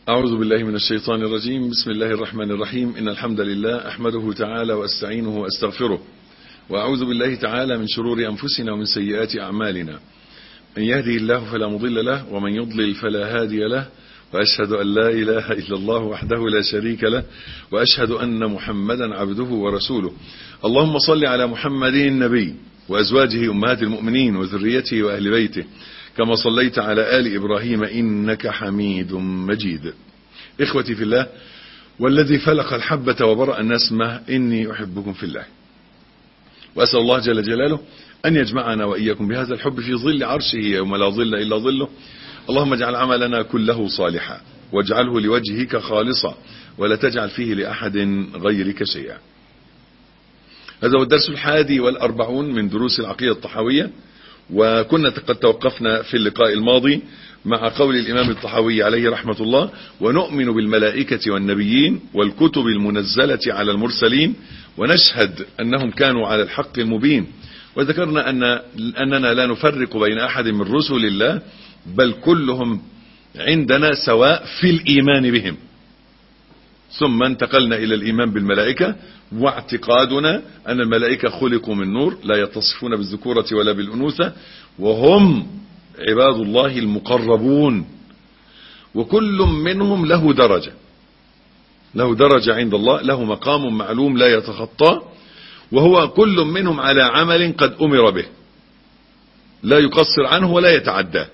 أعوذ بالله من الشيطان الرجيم بسم الله الرحمن الرحيم إن الحمد لله أحمده تعالى وأستعينه وأستغفره وأعوذ بالله تعالى من شرور أنفسنا ومن سيئات أعمالنا من يهدي الله فلا مضل له ومن يضلل فلا هادي له وأشهد أن لا إله إلا الله وحده لا شريك له وأشهد أن محمدا عبده ورسوله اللهم صل على محمد النبي وأزواجه أمهات المؤمنين وذريته وأهل بيته كما صليت على آل إبراهيم إنك حميد مجيد إخوتي في الله والذي فلق الحبة وبرأ النسمة إني أحبكم في الله وأسأل الله جل جلاله أن يجمعنا وإياكم بهذا الحب في ظل عرشه يوم لا ظل إلا ظله اللهم اجعل عملنا كله صالحا واجعله لوجهك خالصا ولا تجعل فيه لأحد غيرك شيئا هذا هو الدرس الحادي والأربعون من دروس العقيدة الطحاوية وكنا قد توقفنا في اللقاء الماضي مع قول الإمام الطحاوي عليه رحمة الله ونؤمن بالملائكة والنبيين والكتب المنزلة على المرسلين ونشهد أنهم كانوا على الحق المبين وذكرنا أن أننا لا نفرق بين أحد من رسل الله بل كلهم عندنا سواء في الإيمان بهم ثم انتقلنا إلى الإيمان بالملائكة واعتقادنا أن الملائكة خلقوا من نور لا يتصفون بالذكورة ولا بالأنوثة وهم عباد الله المقربون وكل منهم له درجة له درجة عند الله له مقام معلوم لا يتخطى وهو كل منهم على عمل قد أمر به لا يقصر عنه ولا يتعداه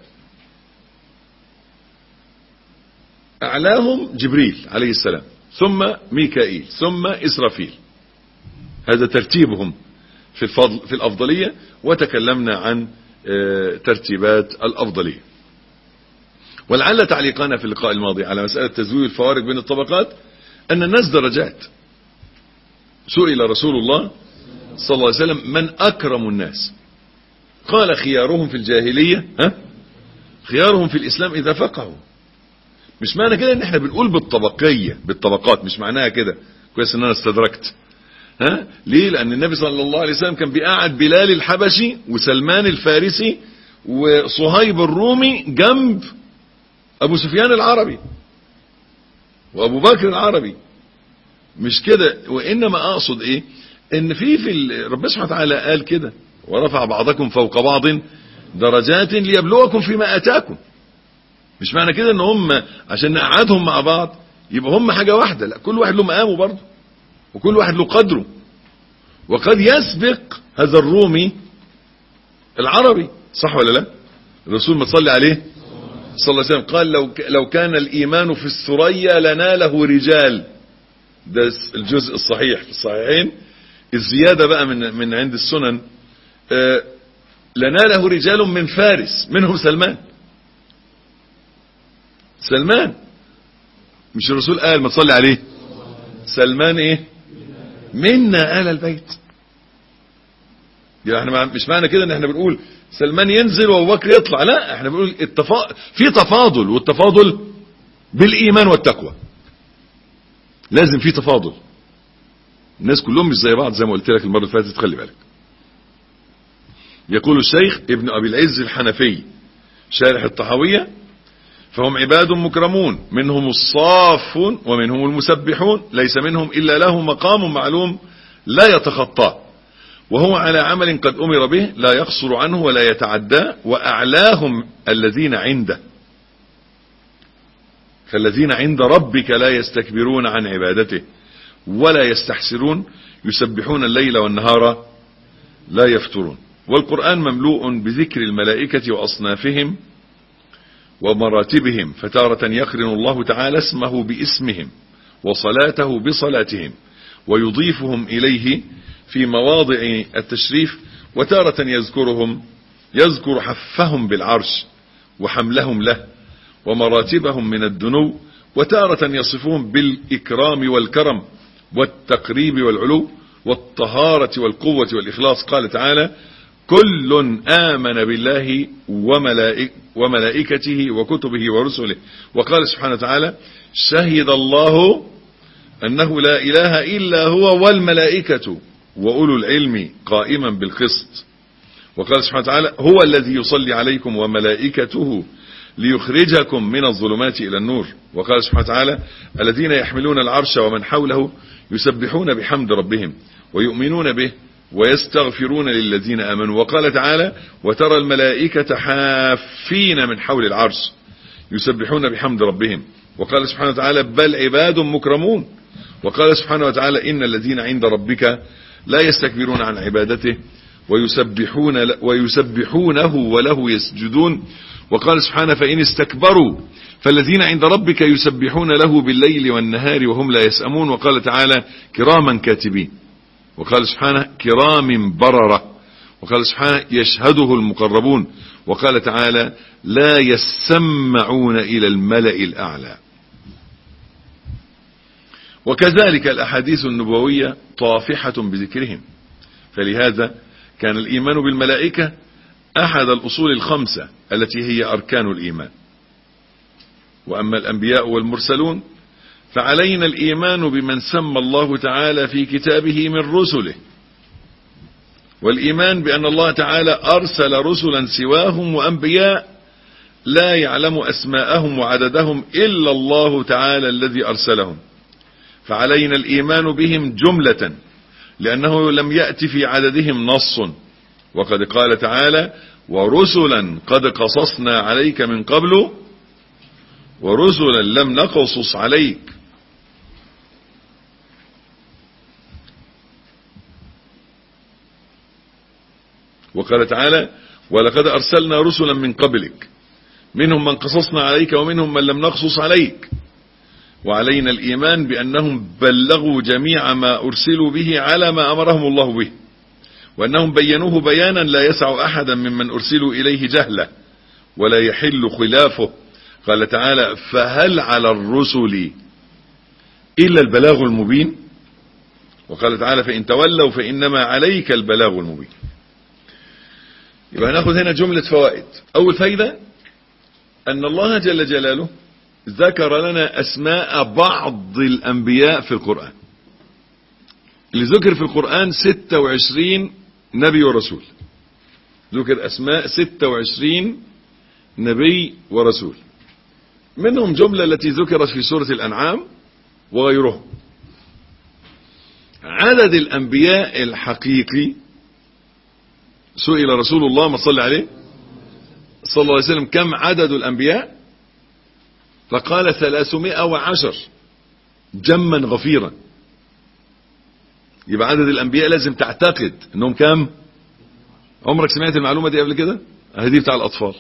أعلاهم جبريل عليه السلام ثم ميكائيل ثم إسرافيل هذا ترتيبهم في الفضل في الأفضلية وتكلمنا عن ترتيبات الأفضلية ولعل تعليقنا في اللقاء الماضي على مسألة تزوير الفوارق بين الطبقات أن الناس درجات سئل رسول الله صلى الله عليه وسلم من أكرم الناس قال خيارهم في الجاهلية ها خيارهم في الإسلام إذا فقهوا مش معنى كده ان احنا بنقول بالطبقية بالطبقات مش معناها كده كويس ان انا استدركت ها ليه لان النبي صلى الله عليه وسلم كان بيقعد بلال الحبشي وسلمان الفارسي وصهيب الرومي جنب ابو سفيان العربي وابو بكر العربي مش كده وانما اقصد ايه ان في في ربنا سبحانه وتعالى قال كده ورفع بعضكم فوق بعض درجات ليبلوكم فيما اتاكم مش معنى كده ان هم عشان نقعدهم مع بعض يبقى هم حاجة واحدة لا كل واحد له مقامه برضه وكل واحد له قدره وقد يسبق هذا الرومي العربي صح ولا لا الرسول ما تصلي عليه صلى الله عليه وسلم قال لو لو كان الايمان في الثريا لناله رجال ده الجزء الصحيح في الصحيحين الزيادة بقى من من عند السنن آه لناله رجال من فارس منهم سلمان سلمان مش الرسول قال ما تصلي عليه سلمان ايه منا آل البيت يعني احنا مش معنى كده ان احنا بنقول سلمان ينزل وابو بكر يطلع لا احنا بنقول التفا... في تفاضل والتفاضل بالايمان والتقوى لازم في تفاضل الناس كلهم مش زي بعض زي ما قلت لك المره اللي فاتت خلي بالك يقول الشيخ ابن ابي العز الحنفي شارح الطحاويه فهم عباد مكرمون منهم الصافون ومنهم المسبحون ليس منهم إلا له مقام معلوم لا يتخطاه وهو على عمل قد أمر به لا يقصر عنه ولا يتعدى وأعلاهم الذين عنده فالذين عند ربك لا يستكبرون عن عبادته ولا يستحسرون يسبحون الليل والنهار لا يفترون والقرآن مملوء بذكر الملائكة وأصنافهم ومراتبهم فتارة يقرن الله تعالى اسمه باسمهم وصلاته بصلاتهم ويضيفهم إليه في مواضع التشريف وتارة يذكرهم يذكر حفهم بالعرش وحملهم له ومراتبهم من الدنو وتارة يصفهم بالإكرام والكرم والتقريب والعلو والطهارة والقوة والإخلاص قال تعالى كل آمن بالله وملائك وملائكته وكتبه ورسله وقال سبحانه وتعالى شهد الله أنه لا إله إلا هو والملائكة وأولو العلم قائما بالقسط وقال سبحانه وتعالى هو الذي يصلي عليكم وملائكته ليخرجكم من الظلمات إلى النور وقال سبحانه وتعالى الذين يحملون العرش ومن حوله يسبحون بحمد ربهم ويؤمنون به ويستغفرون للذين آمنوا وقال تعالى وترى الملائكة حافين من حول العرش يسبحون بحمد ربهم وقال سبحانه وتعالى بل عباد مكرمون وقال سبحانه وتعالى إن الذين عند ربك لا يستكبرون عن عبادته ويسبحون ويسبحونه وله يسجدون وقال سبحانه فإن استكبروا فالذين عند ربك يسبحون له بالليل والنهار وهم لا يسأمون وقال تعالى كراما كاتبين وقال سبحانه كرام بررة وقال سبحانه يشهده المقربون وقال تعالى لا يسمعون إلى الملأ الأعلى وكذلك الأحاديث النبوية طافحة بذكرهم فلهذا كان الإيمان بالملائكة أحد الأصول الخمسة التي هي أركان الإيمان وأما الأنبياء والمرسلون فعلينا الإيمان بمن سمى الله تعالى في كتابه من رسله والإيمان بأن الله تعالى أرسل رسلا سواهم وأنبياء لا يعلم أسماءهم وعددهم إلا الله تعالى الذي أرسلهم فعلينا الإيمان بهم جملة لأنه لم يأتي في عددهم نص وقد قال تعالى ورسلا قد قصصنا عليك من قبل ورسلا لم نقصص عليك وقال تعالى ولقد أرسلنا رسلا من قبلك منهم من قصصنا عليك ومنهم من لم نقصص عليك وعلينا الإيمان بأنهم بلغوا جميع ما أرسلوا به على ما أمرهم الله به وأنهم بينوه بيانا لا يسع أحدا ممن أرسلوا إليه جهله ولا يحل خلافه قال تعالى فهل على الرسل إلا البلاغ المبين وقال تعالى فإن تولوا فإنما عليك البلاغ المبين يبقى هناخد هنا جملة فوائد أول فايدة أن الله جل جلاله ذكر لنا أسماء بعض الأنبياء في القرآن اللي ذكر في القرآن 26 نبي ورسول ذكر أسماء 26 نبي ورسول منهم جملة التي ذكرت في سورة الأنعام وغيرهم عدد الأنبياء الحقيقي سئل رسول الله ما صلى عليه صلى الله عليه وسلم كم عدد الأنبياء فقال ثلاثمائة وعشر جما غفيرا يبقى عدد الأنبياء لازم تعتقد انهم كام عمرك سمعت المعلومة دي قبل كده هذه بتاع الأطفال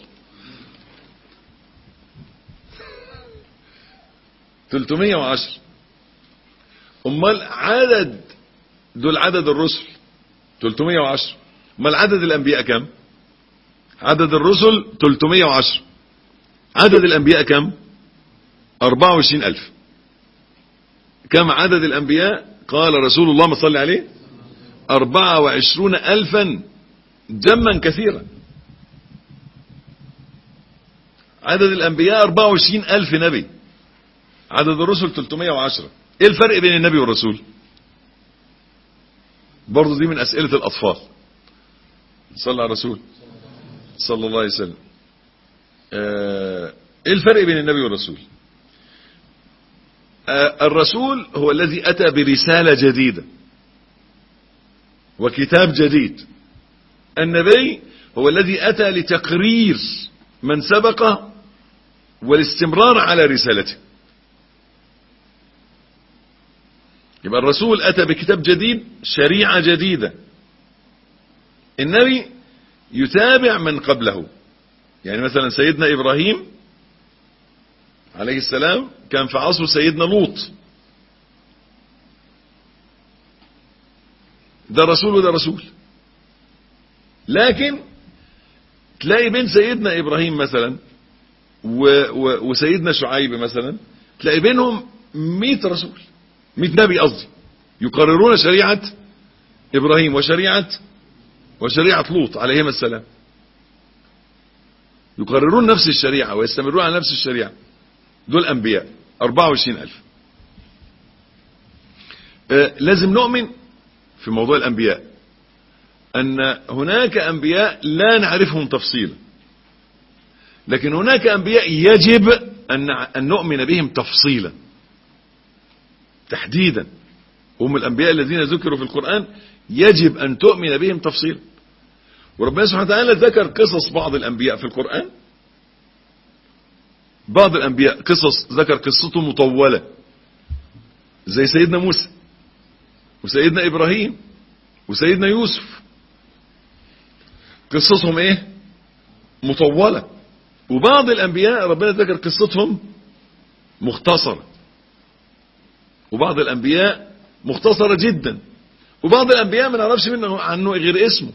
310 امال عدد دول عدد الرسل 310 امال عدد الانبياء كم عدد الرسل 310 عدد الانبياء كم 24000 كم عدد الانبياء قال رسول الله ما صلى عليه 24 الفا جما كثيرا عدد الانبياء 24 الف نبي عدد الرسل 310 ايه الفرق بين النبي والرسول برضو دي من اسئلة الاطفال صلى على الرسول صلى الله عليه وسلم آه، ايه الفرق بين النبي والرسول آه، الرسول هو الذي اتى برسالة جديدة وكتاب جديد النبي هو الذي اتى لتقرير من سبقه والاستمرار على رسالته يبقى الرسول أتى بكتاب جديد شريعة جديدة النبي يتابع من قبله يعني مثلا سيدنا إبراهيم عليه السلام كان في عصر سيدنا لوط ده رسول وده رسول لكن تلاقي بين سيدنا إبراهيم مثلا و و وسيدنا شعيب مثلا تلاقي بينهم 100 رسول 100 نبي قصدي يقررون شريعة إبراهيم وشريعة وشريعة لوط عليهما السلام يقررون نفس الشريعة ويستمرون على نفس الشريعة دول أنبياء 24 ألف آه لازم نؤمن في موضوع الأنبياء أن هناك أنبياء لا نعرفهم تفصيلا لكن هناك انبياء يجب ان ان نؤمن بهم تفصيلا تحديدا هم الانبياء الذين ذكروا في القرآن يجب ان تؤمن بهم تفصيلا وربنا سبحانه وتعالى ذكر قصص بعض الانبياء في القرآن بعض الانبياء قصص ذكر قصته مطولة زي سيدنا موسى وسيدنا ابراهيم وسيدنا يوسف قصصهم ايه مطولة وبعض الانبياء ربنا ذكر قصتهم مختصرة وبعض الانبياء مختصرة جدا وبعض الانبياء ما نعرفش منه عنه غير اسمه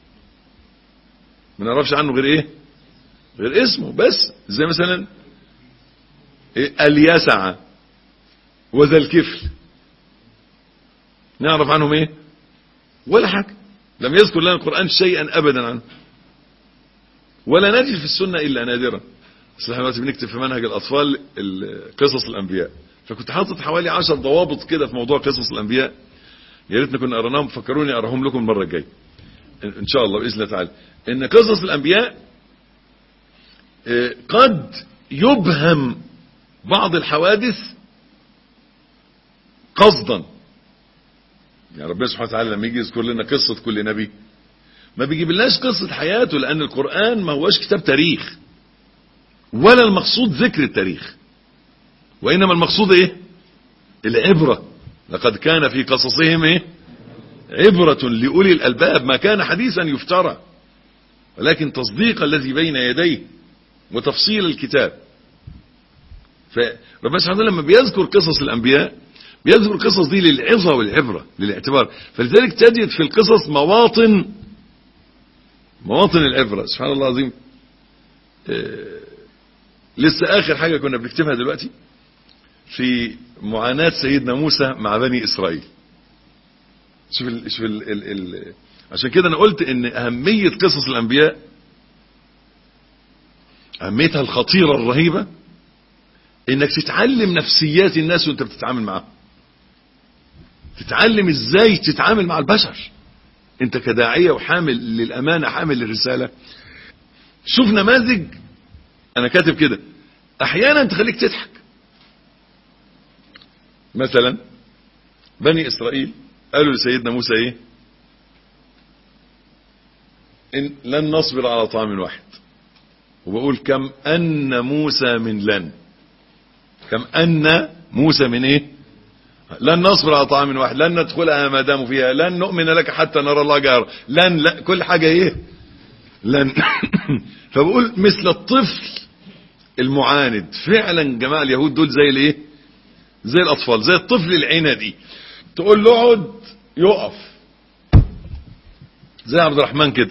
ما نعرفش عنه غير ايه غير اسمه بس زي مثلا إيه اليسع وذا الكفل نعرف عنهم ايه ولا حاجة لم يذكر لنا القرآن شيئا ابدا عنه ولا نجد في السنة الا نادرا بس احنا دلوقتي بنكتب في منهج الاطفال قصص الانبياء فكنت حاطط حوالي عشر ضوابط كده في موضوع قصص الانبياء يا ريتنا كنا قرناهم فكروني اقراهم لكم المره الجايه ان شاء الله باذن الله تعالى ان قصص الانبياء قد يبهم بعض الحوادث قصدا يعني ربنا سبحانه وتعالى لما يجي يذكر لنا قصة كل نبي ما بيجيبلناش قصة حياته لأن القرآن ما هوش كتاب تاريخ ولا المقصود ذكر التاريخ وإنما المقصود إيه العبرة لقد كان في قصصهم إيه عبرة لأولي الألباب ما كان حديثا يفترى ولكن تصديق الذي بين يديه وتفصيل الكتاب فربنا سبحانه وتعالى لما بيذكر قصص الأنبياء بيذكر القصص دي للعظة والعبرة للاعتبار فلذلك تجد في القصص مواطن مواطن العبرة سبحان الله العظيم آه لسه آخر حاجة كنا بنكتبها دلوقتي في معاناة سيدنا موسى مع بني إسرائيل شوف ال شوف ال ال ال عشان كده أنا قلت إن أهمية قصص الأنبياء أهميتها الخطيرة الرهيبة إنك تتعلم نفسيات الناس وأنت بتتعامل معاهم تتعلم إزاي تتعامل مع البشر أنت كداعية وحامل للأمانة حامل للرسالة شوف نماذج أنا كاتب كده أحيانا تخليك تضحك مثلا بني إسرائيل قالوا لسيدنا موسى إيه إن لن نصبر على طعام واحد وبقول كم أن موسى من لن كم أن موسى من إيه لن نصبر على طعام واحد لن ندخلها ما داموا فيها لن نؤمن لك حتى نرى الله جار لن لا كل حاجة إيه لن فبقول مثل الطفل المعاند فعلا جماعة اليهود دول زي الايه زي الاطفال زي الطفل العندي تقول له اقعد يقف زي عبد الرحمن كده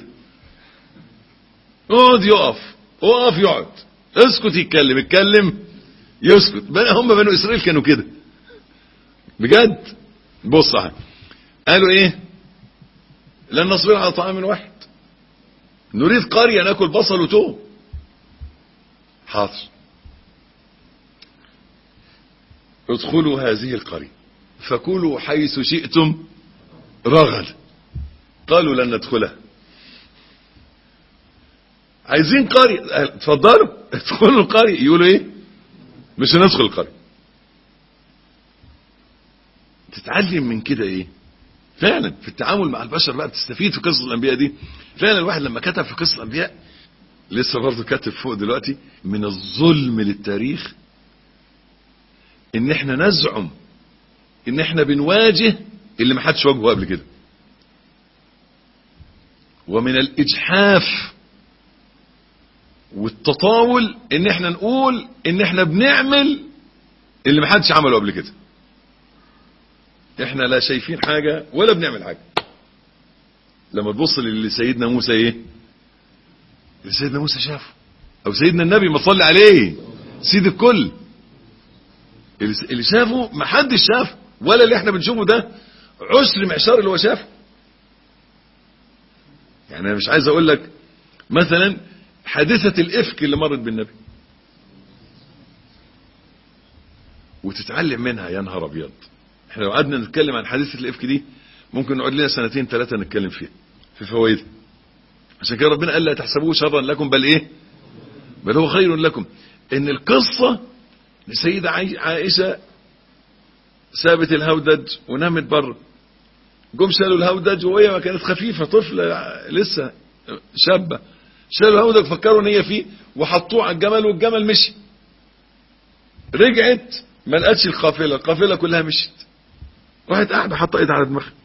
اقعد يقف اقف يقعد اسكت يتكلم اتكلم يسكت هم بنو اسرائيل كانوا كده بجد بص قالوا ايه لن نصبر على طعام واحد نريد قرية ناكل بصل وتوم حاضر ادخلوا هذه القرية فكلوا حيث شئتم رغد قالوا لن ندخلها عايزين قرية اتفضلوا ادخلوا القرية يقولوا ايه مش هندخل القرية تتعلم من كده ايه فعلا في التعامل مع البشر بقى بتستفيد في قصص الانبياء دي فعلا الواحد لما كتب في قصص الانبياء لسه برضه كاتب فوق دلوقتي من الظلم للتاريخ ان احنا نزعم ان احنا بنواجه اللي ما حدش واجهه قبل كده ومن الاجحاف والتطاول ان احنا نقول ان احنا بنعمل اللي ما حدش عمله قبل كده احنا لا شايفين حاجة ولا بنعمل حاجة لما تبص للي سيدنا موسى ايه اللي سيدنا موسى شافه او سيدنا النبي ما صلي عليه سيد الكل اللي شافه ما حدش شافه ولا اللي احنا بنشوفه ده عشر معشار اللي هو شافه يعني انا مش عايز اقول لك مثلا حادثة الافك اللي مرت بالنبي وتتعلم منها يا نهار ابيض احنا لو قعدنا نتكلم عن حادثة الافك دي ممكن نقعد لنا سنتين ثلاثة نتكلم فيها في فوائدها عشان كده ربنا قال لا تحسبوه شرا لكم بل ايه بل هو خير لكم ان القصة لسيدة عائشة سابت الهودج ونامت بره جم شالوا الهودج وهي ما كانت خفيفة طفلة لسه شابة شالوا الهودج فكروا ان هي فيه وحطوه على الجمل والجمل مشي رجعت ما لقتش القافلة القافلة كلها مشيت راحت قاعدة حاطة ايدها على دماغها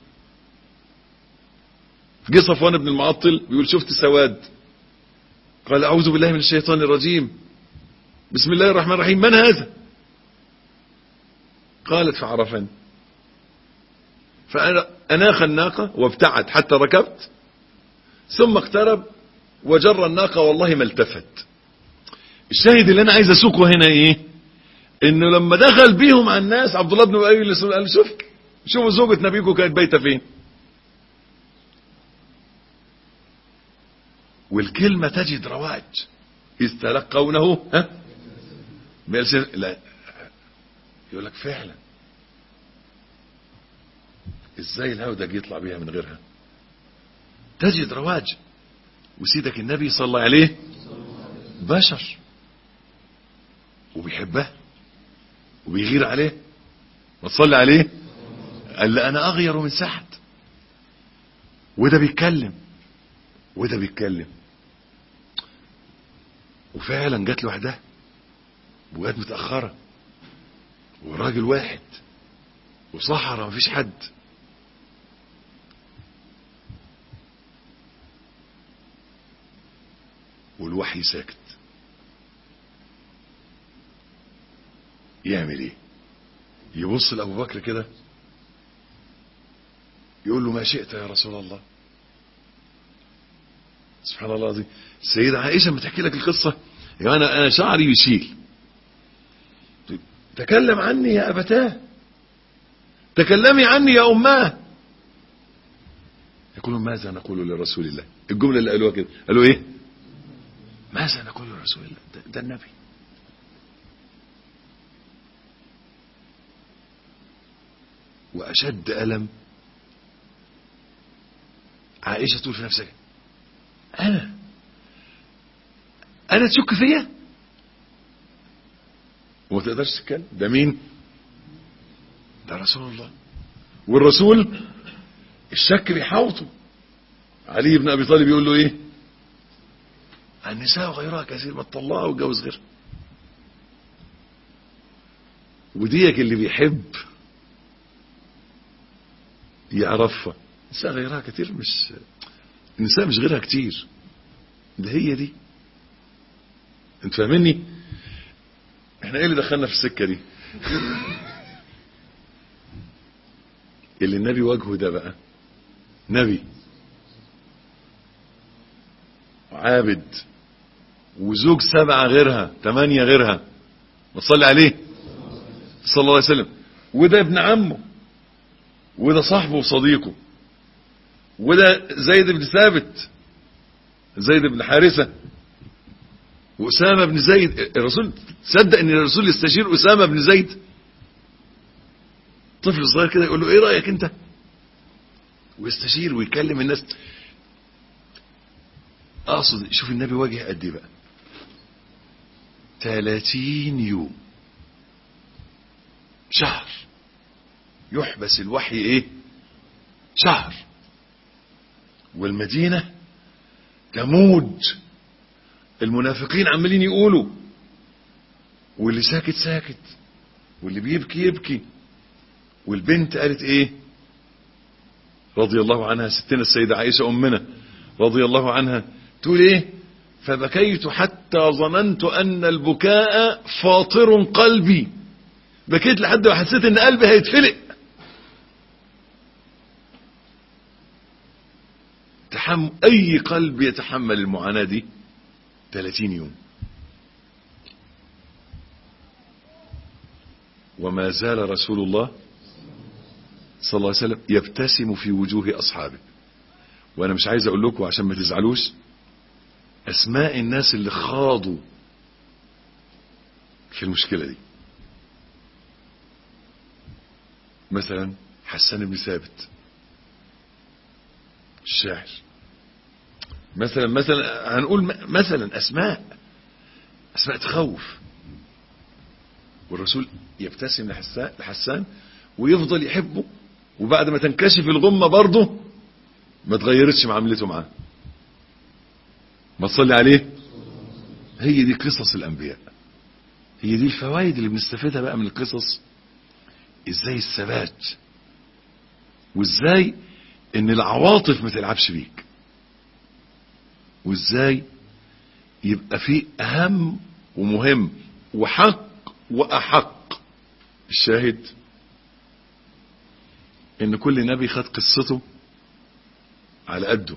جه صفوان بن المعطل بيقول شفت سواد قال اعوذ بالله من الشيطان الرجيم بسم الله الرحمن الرحيم من هذا قالت فعرفني فأناخ الناقة وابتعد حتى ركبت ثم اقترب وجر الناقة والله ما التفت الشاهد اللي انا عايز اسوقه هنا ايه انه لما دخل بيهم على الناس عبد الله بن ابي قال شوف شوفوا زوجة نبيكم كانت بايته فين والكلمة تجد رواج إذ تلقونه ها لا يقول لك فعلا ازاي الهودج يطلع بيها من غيرها تجد رواج وسيدك النبي صلى الله عليه بشر وبيحبها وبيغير عليه ما تصلي عليه قال لي انا اغير من سعد وده بيتكلم وده بيتكلم وفعلا جت لوحدها وجت متأخرة وراجل واحد وصحراء مفيش حد والوحي ساكت يعمل ايه يبص لابو بكر كده يقول له ما شئت يا رسول الله سبحان الله العظيم السيدة عائشة بتحكي لك القصة يا انا انا شعري يشيل تكلم عني يا ابتاه تكلمي عني يا اماه يقولون ماذا نقول لرسول الله الجملة اللي قالوها كده قالوا ايه ماذا نقول لرسول الله ده, ده النبي واشد الم عائشة تقول في نفسها انا انا تشك فيا وما تقدرش تتكلم ده مين ده رسول الله والرسول الشك بيحاوطه علي بن ابي طالب يقول له ايه النساء غيرها كثير ما تطلعها واتجوز غيرها وديك اللي بيحب يعرفها النساء غيرها كتير مش النساء مش غيرها كتير ده هي دي انت فاهمني احنا ايه اللي دخلنا في السكة دي اللي النبي وجهه ده بقى نبي عابد وزوج سبعة غيرها ثمانية غيرها ما تصلي عليه صلى الله عليه وسلم وده ابن عمه وده صاحبه وصديقه وده زيد بن ثابت زيد بن حارثة وأسامة بن زيد الرسول تصدق ان الرسول يستشير أسامة بن زيد طفل صغير كده يقول له ايه رأيك انت ويستشير ويكلم الناس اقصد شوف النبي واجه قد ايه بقى 30 يوم شهر يحبس الوحي ايه شهر والمدينة تموج المنافقين عمالين يقولوا واللي ساكت ساكت واللي بيبكي يبكي والبنت قالت ايه رضي الله عنها ستنا السيدة عائشة امنا رضي الله عنها تقول ايه فبكيت حتى ظننت ان البكاء فاطر قلبي بكيت لحد ما حسيت ان قلبي هيتفلق تحم اي قلب يتحمل المعاناة دي 30 يوم وما زال رسول الله صلى الله عليه وسلم يبتسم في وجوه اصحابه وانا مش عايز اقول لكم عشان ما تزعلوش اسماء الناس اللي خاضوا في المشكلة دي مثلا حسان بن ثابت الشاعر مثلا مثلا هنقول مثلا اسماء أسماء تخوف والرسول يبتسم لحسان, لحسان ويفضل يحبه وبعد ما تنكشف الغمة برضه ما تغيرتش معاملته معاه ما تصلي عليه هي دي قصص الأنبياء هي دي الفوائد اللي بنستفيدها بقى من القصص ازاي الثبات وازاي ان العواطف ما تلعبش بيك وازاي يبقى في اهم ومهم وحق واحق الشاهد ان كل نبي خد قصته على قده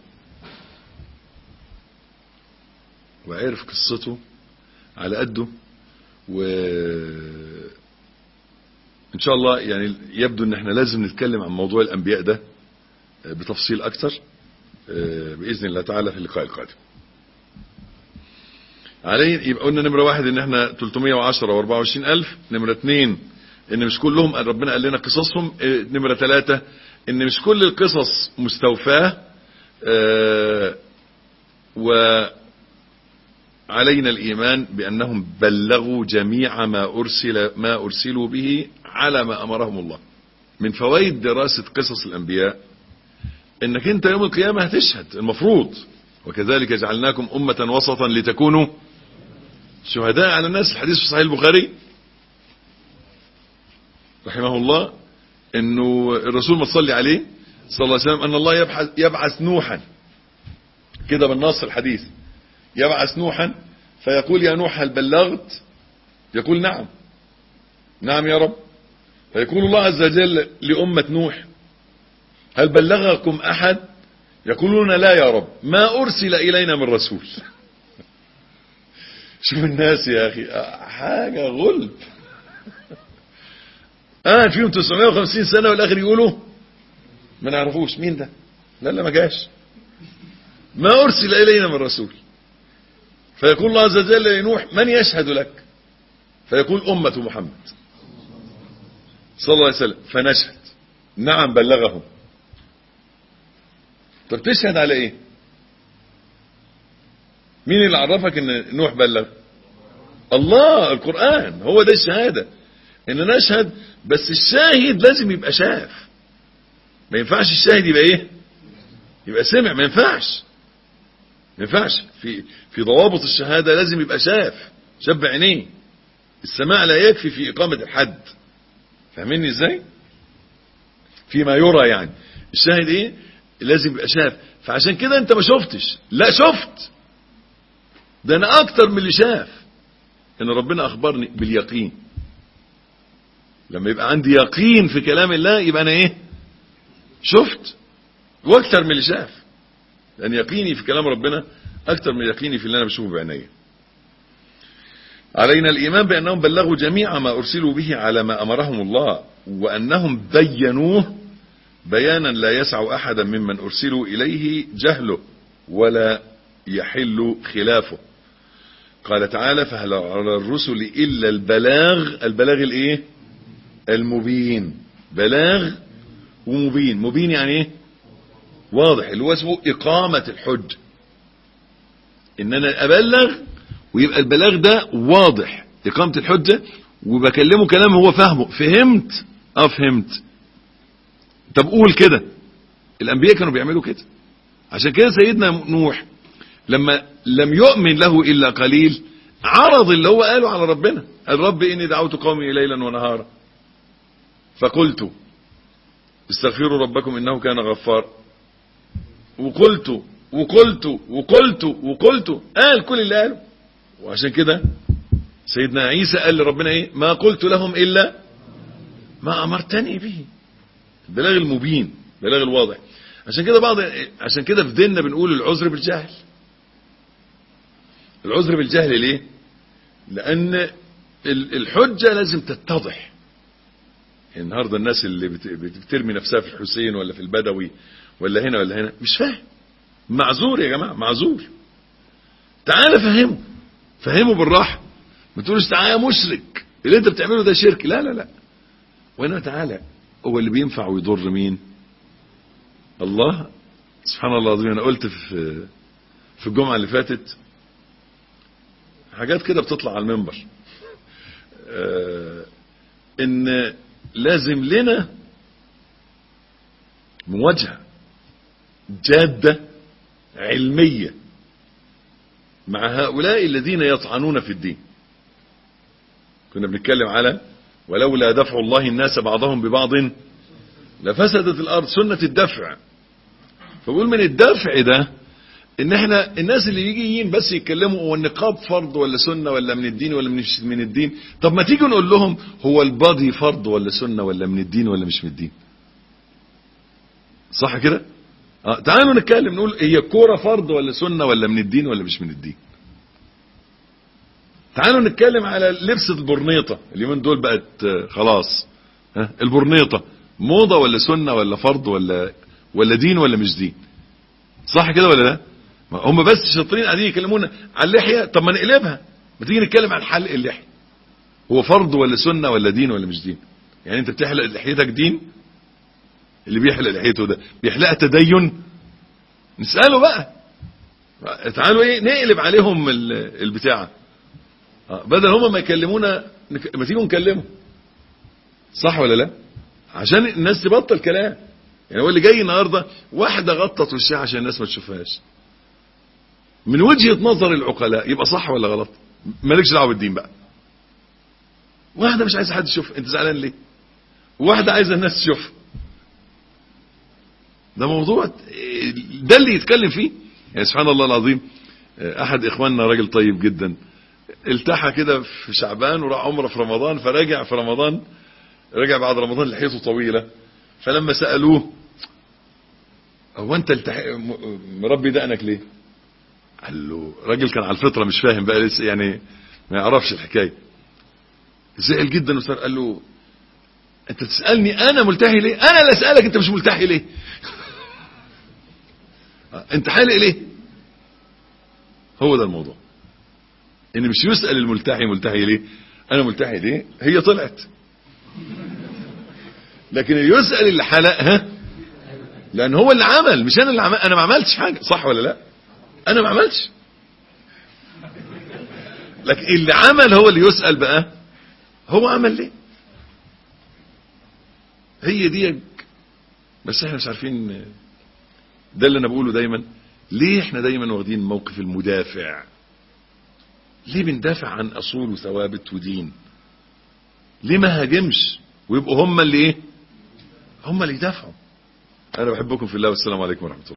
وعرف قصته على قده و ان شاء الله يعني يبدو ان احنا لازم نتكلم عن موضوع الانبياء ده بتفصيل اكتر باذن الله تعالى في اللقاء القادم علي يبقى قلنا نمرة واحد ان احنا 310 و24 الف نمرة اتنين ان مش كلهم ربنا قال لنا قصصهم نمرة ثلاثة ان مش كل القصص مستوفاة وعلينا الايمان بانهم بلغوا جميع ما ارسل ما ارسلوا به على ما امرهم الله من فوائد دراسة قصص الانبياء انك انت يوم القيامة هتشهد المفروض وكذلك جعلناكم امة وسطا لتكونوا شهداء على الناس الحديث في صحيح البخاري رحمه الله انه الرسول ما تصلي عليه صلى الله عليه وسلم ان الله يبحث يبعث نوحا كده بالنص الحديث يبعث نوحا فيقول يا نوح هل بلغت يقول نعم نعم يا رب فيقول الله عز وجل لأمة نوح هل بلغكم أحد يقولون لا يا رب ما أرسل إلينا من رسول شوف الناس يا أخي حاجة غلب قاعد فيهم 950 سنة والآخر يقولوا ما نعرفوش مين ده لا لا ما جاش ما أرسل إلينا من رسول فيقول الله عز وجل لنوح من يشهد لك فيقول أمة محمد صلى الله عليه وسلم فنشهد نعم بلغهم طب تشهد على ايه مين اللي عرفك ان نوح بلغ الله القرآن هو ده الشهادة ان نشهد بس الشاهد لازم يبقى شاف ما ينفعش الشاهد يبقى ايه يبقى سمع ما ينفعش ما ينفعش في في ضوابط الشهادة لازم يبقى شاف شاف بعينيه السماع لا يكفي في إقامة الحد فاهميني ازاي فيما يرى يعني الشاهد ايه لازم يبقى شاف فعشان كده انت ما شفتش لا شفت ده انا اكتر من اللي شاف ان ربنا اخبرني باليقين لما يبقى عندي يقين في كلام الله يبقى انا ايه شفت واكتر من اللي شاف لان يقيني في كلام ربنا اكتر من يقيني في اللي انا بشوفه بعينيا علينا الايمان بانهم بلغوا جميع ما ارسلوا به على ما امرهم الله وانهم بينوه بيانا لا يسع احدا ممن ارسلوا اليه جهله ولا يحل خلافه قال تعالى فهل على الرسل الا البلاغ البلاغ الايه المبين بلاغ ومبين مبين يعني ايه واضح اللي هو اسمه اقامة الحج ان انا ابلغ ويبقى البلاغ ده واضح اقامة الحجة وبكلمه كلام هو فاهمه فهمت اه فهمت طب قول كده الانبياء كانوا بيعملوا كده عشان كده سيدنا نوح لما لم يؤمن له الا قليل عرض اللي هو قاله على ربنا قال رب اني دعوت قومي ليلا ونهارا فقلت استغفروا ربكم انه كان غفار وقلت وقلت وقلت وقلت قال كل اللي قاله وعشان كده سيدنا عيسى قال لربنا ايه ما قلت لهم الا ما امرتني به البلاغ المبين البلاغ الواضح عشان كده بعض عشان كده في ديننا بنقول العذر بالجهل العذر بالجهل ليه لان الحجة لازم تتضح النهاردة الناس اللي بترمي نفسها في الحسين ولا في البدوي ولا هنا ولا هنا مش فاهم معذور يا جماعة معذور تعالى فهمه فهمه بالراحة ما تقولش تعالى يا مشرك اللي انت بتعمله ده شرك لا لا لا وانما تعالى هو اللي بينفع ويضر مين الله سبحان الله العظيم انا قلت في في الجمعة اللي فاتت حاجات كده بتطلع على المنبر آه ان لازم لنا مواجهة جادة علمية مع هؤلاء الذين يطعنون في الدين كنا بنتكلم على ولولا دفع الله الناس بعضهم ببعض لفسدت الارض سنة الدفع فبقول من الدفع ده ان احنا الناس اللي يجيين بس يتكلموا هو النقاب فرض ولا سنة ولا من الدين ولا مش من الدين طب ما تيجي نقول لهم هو البادي فرض ولا سنة ولا من الدين ولا مش من الدين صح كده اه تعالوا نتكلم نقول هي الكورة فرض ولا سنة ولا من الدين ولا مش من الدين تعالوا نتكلم على لبسة البرنيطة اليومين دول بقت آه، خلاص ها البرنيطة موضة ولا سنة ولا فرض ولا ولا دين ولا مش دين صح كده ولا لا ما هم بس شاطرين قاعدين يكلمونا على اللحية طب ما نقلبها ما تيجي نتكلم عن حلق اللحية هو فرض ولا سنة ولا دين ولا مش دين يعني انت بتحلق لحيتك دين اللي بيحلق لحيته ده بيحلقها تدين نسأله بقى تعالوا ايه نقلب عليهم ال- البتاعة آه، بدل هما ما يكلمونا نك- ما تيجوا نكلمهم صح ولا لا عشان الناس تبطل كلام يعني هو اللي جاي النهارده واحده غطت وشها عشان الناس ما تشوفهاش من وجهه نظر العقلاء يبقى صح ولا غلط مالكش دعوه بالدين بقى واحده مش عايزه حد يشوف انت زعلان ليه واحده عايزه الناس تشوف ده موضوع ده اللي يتكلم فيه يعني سبحان الله العظيم احد اخواننا راجل طيب جدا التحى كده في شعبان وراح عمره في رمضان فرجع في رمضان رجع بعد رمضان لحيته طويله فلما سالوه هو انت التح... م- مربي دقنك ليه قال له راجل كان على الفطره مش فاهم بقى لسه يعني ما يعرفش الحكايه زعل جدا وصار قال له انت تسالني انا ملتحي ليه انا اللي اسالك انت مش ملتحي ليه انت حالق ليه هو ده الموضوع ان مش يسال الملتحي ملتحي ليه انا ملتحي ليه هي طلعت لكن يسال اللي حلق ها لان هو اللي عمل مش انا اللي عمل انا ما عملتش حاجه صح ولا لا انا ما عملتش لكن اللي عمل هو اللي يسال بقى هو عمل ليه هي دي بس احنا مش عارفين ده اللي انا بقوله دايما ليه احنا دايما واخدين موقف المدافع ليه بندافع عن اصول وثوابت ودين ليه ما هاجمش ويبقوا هم اللي ايه هم اللي يدافعوا انا بحبكم في الله والسلام عليكم ورحمه الله